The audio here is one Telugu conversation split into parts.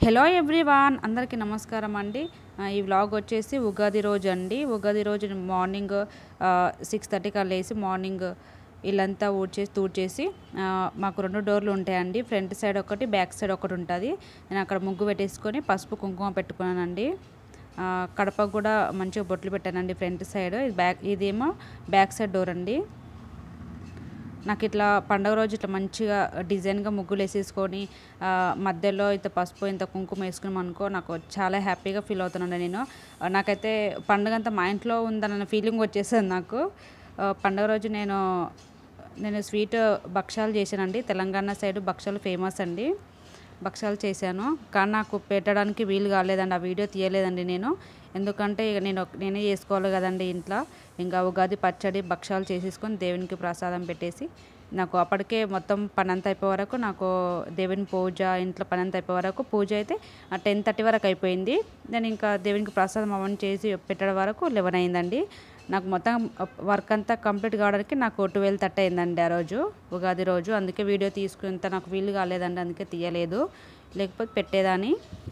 హలో ఎవ్రీవాన్ అందరికీ నమస్కారం అండి ఆ, ఈ వ్లాగ్ వచ్చేసి ఉగాది రోజు అండి ఉగాది రోజు మార్నింగ్ సిక్స్ థర్టీకి లేసి మార్నింగ్ ఇల్లంతా ఊడ్చేసి తూడ్చేసి ఆ, మాకు రెండు డోర్లు ఉంటాయండి ఫ్రంట్ సైడ్ ఒకటి బ్యాక్ సైడ్ ఒకటి ఉంటుంది నేను అక్కడ ముగ్గు పెట్టేసుకొని పసుపు కుంకుమ పెట్టుకున్నానండి ఆ, కడపకు కూడా మంచిగా బొట్లు పెట్టానండి ఫ్రంట్ సైడ్ ఇది బ్యాక్ ఇదేమో బ్యాక్ సైడ్ డోర్ అండి నాకు ఇట్లా పండగ రోజు ఇట్లా మంచిగా డిజైన్గా ముగ్గులు వేసేసుకొని ఆ, మధ్యలో ఇంత పసుపు ఇంత కుంకుమ వేసుకున్నాం అనుకో నాకు చాలా హ్యాపీగా ఫీల్ అవుతున్నాను నేను ఆ, నాకైతే పండుగ అంతా మా ఇంట్లో ఉందన్న ఫీలింగ్ వచ్చేసింది నాకు ఆ, పండగ రోజు నేను నేను స్వీట్ భక్షాలు చేశానండి తెలంగాణ సైడ్ భక్షాలు ఫేమస్ అండి భక్షాలు చేశాను కానీ నాకు పెట్టడానికి వీలు కాలేదండి ఆ వీడియో తీయలేదండి నేను ఎందుకంటే ఇక నేను ఒక- నేనే చేసుకోవాలి కదండి ఇంట్లో ఇంకా ఉగాది పచ్చడి భక్షాలు చేసేసుకొని దేవునికి ప్రసాదం పెట్టేసి నాకు అప్పటికే మొత్తం పని అంతా అయిపోయే వరకు నాకు దేవుని పూజ ఇంట్లో పని అంతా అయిపోయే వరకు పూజ అయితే టెన్ థర్టీ వరకు అయిపోయింది నేను ఇంకా దేవునికి ప్రసాదం అవన్నీ చేసి పెట్టడం వరకు లెవెన్ అయిందండి నాకు మొత్తం వర్క్ అంతా కంప్లీట్ కావడానికి నాకు ట్వెల్వ్ థర్టీ అయిందండి ఆ రోజు ఉగాది రోజు అందుకే వీడియో తీసుకునేంత నాకు వీలు కాలేదండి అందుకే తీయలేదు లేకపోతే పెట్టేదాన్ని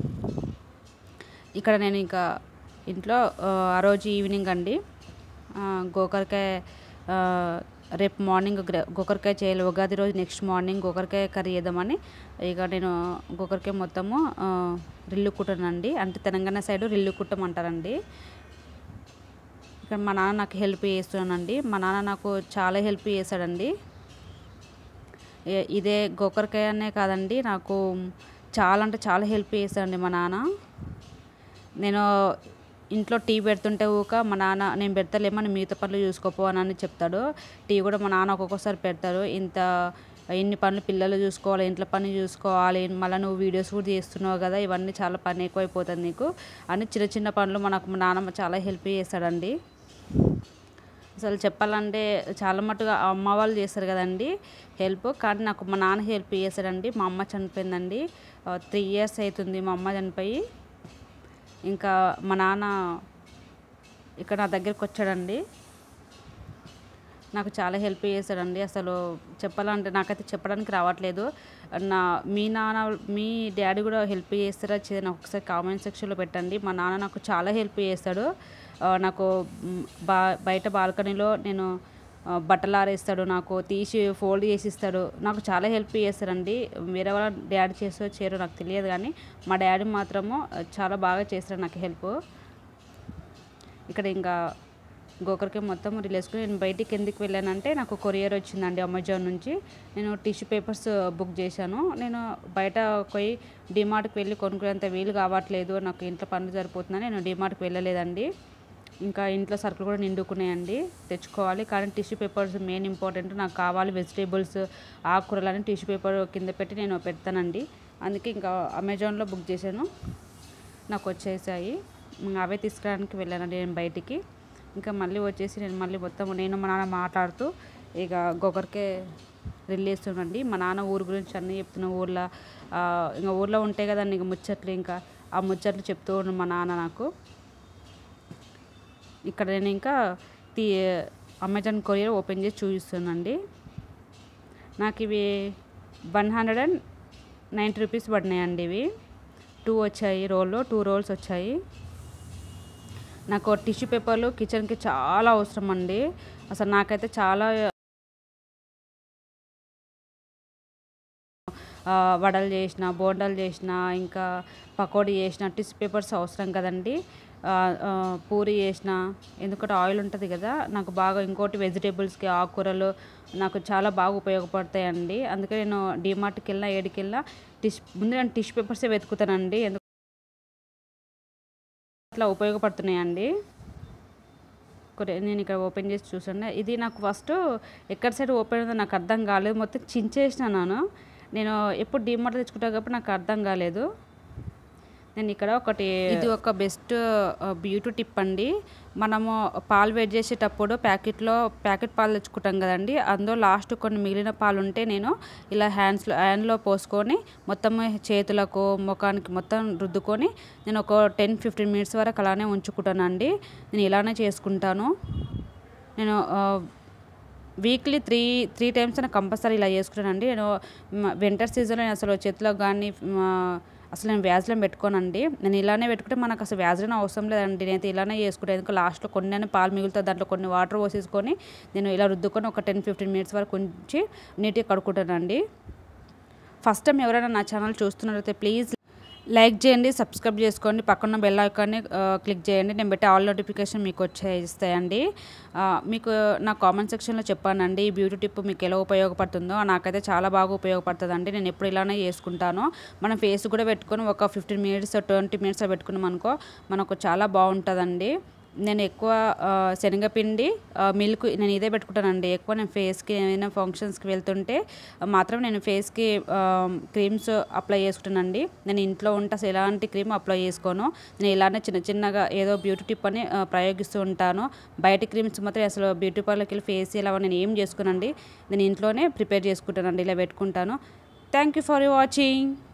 ఇక్కడ నేను ఇంకా ఇంట్లో ఆ, ఆ రోజు ఈవినింగ్ అండి ఆ, గోకరకాయ ఆ, రేపు మార్నింగ్ గ్ర- గోకరకాయ చేయాలి ఉగాది రోజు నెక్స్ట్ మార్నింగ్ గోకరకాయ కర్రీ చేద్దామని ఇక నేను గోకరకాయ మొత్తము ఆ, రిల్లు కుట్టనండి అంటే తెలంగాణ సైడ్ రిల్లు కుట్టం అంటారండి ఇక్కడ మా నాన్న నాకు హెల్ప్ చేస్తున్నానండి మా నాన్న నాకు చాలా హెల్ప్ చేశాడండి ఏ- ఇదే గోకరకాయనే కాదండి నాకు చాలా అంటే చాలా హెల్ప్ చేశాడండి మా నాన్న నేను ఇంట్లో టీ పెడుతుంటే ఊక మా నాన్న నేను పెడతలేమని మిగతా పనులు చూసుకోపో అని అని చెప్తాడు టీ కూడా మా నాన్న ఒక్కొక్కసారి పెడతాడు ఇంత ఇన్ని పనులు పిల్లలు చూసుకోవాలి ఇంట్లో పని చూసుకోవాలి మళ్ళీ నువ్వు వీడియోస్ కూడా చేస్తున్నావు కదా ఇవన్నీ చాలా పని ఎక్కువైపోతుంది నీకు అని చిన్న చిన్న పనులు మనకు మా నాన్నమ్మ చాలా హెల్ప్ చేస్తాడండి అసలు చెప్పాలంటే చాలా మట్టుగా అమ్మ వాళ్ళు చేస్తారు కదండి హెల్ప్ కానీ నాకు మా నాన్న హెల్ప్ చేశాడండి మా అమ్మ చనిపోయిందండి త్రీ ఇయర్స్ అవుతుంది మా అమ్మ చనిపోయి ఇంకా మా నాన్న ఇక్కడ నా దగ్గరికి వచ్చాడండి నాకు చాలా హెల్ప్ చేశాడండి అసలు చెప్పాలంటే నాకైతే చెప్పడానికి రావట్లేదు నా మీ నాన్న మీ డాడీ కూడా హెల్ప్ చేస్తారా చేయ నాకు ఒకసారి కామెంట్ సెక్షన్లో పెట్టండి మా నాన్న నాకు చాలా హెల్ప్ చేస్తాడు ఆ, నాకు మ్, బా బయట బాల్కనీలో నేను ఆ, బట్టలు ఆరేస్తాడు నాకు తీసి ఫోల్డ్ చేసి ఇస్తాడు నాకు చాలా హెల్ప్ చేస్తారండి వేరే వాళ్ళ డాడీ చేసో చేయరో నాకు తెలియదు కానీ మా డాడీ మాత్రము చాలా బాగా చేస్తాడు నాకు హెల్ప్ ఇక్కడ ఇంకా గోకరకాయ మొత్తం రిలేసుకుని నేను బయటికి ఎందుకు వెళ్ళానంటే నాకు కొరియర్ వచ్చిందండి అమెజాన్ నుంచి నేను టిష్యూ పేపర్స్ బుక్ చేశాను నేను బయట పోయి డిమార్ట్కి వెళ్ళి కొనుక్కునేంత వీలు కావట్లేదు నాకు ఇంట్లో పనులు సరిపోతుందని నేను డిమార్ట్కి వెళ్ళలేదండి ఇంకా ఇంట్లో సరుకులు కూడా నిండుకున్నాయండి తెచ్చుకోవాలి కానీ టిష్యూ పేపర్స్ మెయిన్ ఇంపార్టెంట్ నాకు కావాలి వెజిటేబుల్స్ ఆకుకూరలని టిష్యూ పేపర్ కింద పెట్టి నేను పెడతానండి అందుకే ఇంకా అమెజాన్లో బుక్ చేశాను నాకు వచ్చేసాయి ఇంకా అవే తీసుకురావడానికి వెళ్ళానండి నేను బయటికి ఇంకా మళ్ళీ వచ్చేసి నేను మళ్ళీ మొత్తం నేను మా నాన్న మాట్లాడుతూ ఇక గొకరికే రిల్లేస్తుండండి మా నాన్న ఊరు గురించి అన్నీ చెప్తున్నా ఊర్లో ఆ, ఇంకా ఊర్లో ఉంటాయి కదండి ఇంకా ముచ్చట్లు ఇంకా ఆ ముచ్చట్లు చెప్తూ ఉండు మా నాన్న నాకు ఇక్కడ నేను ఇంకా తీ అమెజాన్ కొరియర్ ఓపెన్ చేసి చూపిస్తున్నానండి నాకు ఇవి one hundred and ninety rupees పడినాయండి ఇవి టూ వచ్చాయి రోల్లో టూ రోల్స్ వచ్చాయి నాకు టిష్యూ పేపర్లు కిచెన్కి చాలా అవసరం అండి అసలు నాకైతే చాలా ఆ, వడలు చేసిన బోండాలు చేసిన ఇంకా పకోడీ చేసిన టిష్యూ పేపర్స్ అవసరం కదండి ఆ, ఆ, పూరి చేసిన ఎందుకంటే ఆయిల్ ఉంటుంది కదా నాకు బాగా ఇంకోటి వెజిటేబుల్స్కి ఆకుకూరలు నాకు చాలా బాగా ఉపయోగపడతాయండి అందుకే నేను డిమార్ట్కి వెళ్ళినా ఏడికి వెళ్ళినా టిష్ ముందు నేను టిష్యూ పేపర్సే వెతుకుతానండి ఎందుకు అట్లా ఉపయోగపడుతున్నాయండి కొరే నేను ఇక్కడ ఓపెన్ చేసి చూసాను ఇది నాకు ఫస్ట్ ఎక్కడ సైడ్ ఓపెన్ అయిందో నాకు అర్థం కాలేదు మొత్తం చించేసిన నేను నేను ఎప్పుడు డిమార్ట్ తెచ్చుకుంటా కాబట్టి నాకు అర్థం కాలేదు నేను ఇక్కడ ఒకటి ఇది ఒక బెస్ట్ బ్యూటీ టిప్ అండి మనము పాలు వేడి చేసేటప్పుడు ప్యాకెట్లో ప్యాకెట్ పాలు తెచ్చుకుంటాం కదండి అందులో లాస్ట్ కొన్ని మిగిలిన పాలు ఉంటే నేను ఇలా హ్యాండ్స్లో హ్యాండ్లో పోసుకొని మొత్తం చేతులకు ముఖానికి మొత్తం రుద్దుకొని నేను ఒక టెన్ ఫిఫ్టీన్ మినిట్స్ వరకు అలానే ఉంచుకుంటానండి నేను ఇలానే చేసుకుంటాను నేను వీక్లీ త్రీ త్రీ టైమ్స్ నేను కంపల్సరీ ఇలా చేసుకుంటానండి నేను వింటర్ సీజన్లో నేను అసలు చేతిలో కానీ అసలు నేను వ్యాజ్లైన్ పెట్టుకోనండి నేను ఇలానే పెట్టుకుంటే మనకు అసలు వ్యాజ్లైన్ అవసరం లేదండి నేనైతే ఇలానే చేసుకుంటాను ఎందుకంటే లాస్ట్లో కొన్ని అయినా పాలు మిగులుతుంది దాంట్లో కొన్ని వాటర్ పోసేసుకొని నేను ఇలా రుద్దుకొని ఒక టెన్ ఫిఫ్టీన్ మినిట్స్ వరకు ఉంచి నీట్గా కడుక్కుంటానండి ఫస్ట్ టైం ఎవరైనా నా ఛానల్ చూస్తున్నట్లయితే ప్లీజ్ లైక్ చేయండి సబ్స్క్రైబ్ చేసుకోండి పక్కన బెల్ ఐకాన్ని క్లిక్ చేయండి నేను పెట్టే ఆల్ నోటిఫికేషన్ మీకు వచ్చేస్తాయండి ఆ, మీకు నా కామెంట్ సెక్షన్లో చెప్పానండి ఈ బ్యూటీ టిప్ మీకు ఎలా ఉపయోగపడుతుందో నాకైతే చాలా బాగా ఉపయోగపడుతుందండి నేను ఎప్పుడు ఇలానే చేసుకుంటాను మనం ఫేస్ కూడా పెట్టుకొని ఒక ఫిఫ్టీన్ మినిట్స్ ట్వంటీ మినిట్స్ పెట్టుకున్నాం అనుకో మనకు చాలా బాగుంటుందండి నేను ఎక్కువ ఆ, శనగపిండి ఆ, మిల్క్ నేను ఇదే పెట్టుకుంటానండి ఎక్కువ నేను ఫేస్కి ఏమైనా ఫంక్షన్స్కి వెళ్తుంటే ఆ, మాత్రం నేను ఫేస్కి ఆ, క్రీమ్స్ అప్లై చేసుకుంటానండి నేను ఇంట్లో ఉంటే అసలు ఎలాంటి క్రీమ్ అప్లై చేసుకోను నేను ఇలానే చిన్న చిన్నగా ఏదో బ్యూటీ టిప్ అని ఆ, ప్రయోగిస్తూ ఉంటాను బయట క్రీమ్స్ మాత్రం అసలు బ్యూటీ పార్లర్కి వెళ్ళి ఫేషియల్ అవి నేను ఏం చేసుకోనండి నేను ఇంట్లోనే ప్రిపేర్ చేసుకుంటానండి ఇలా పెట్టుకుంటాను థ్యాంక్ యూ ఫర్ వాచింగ్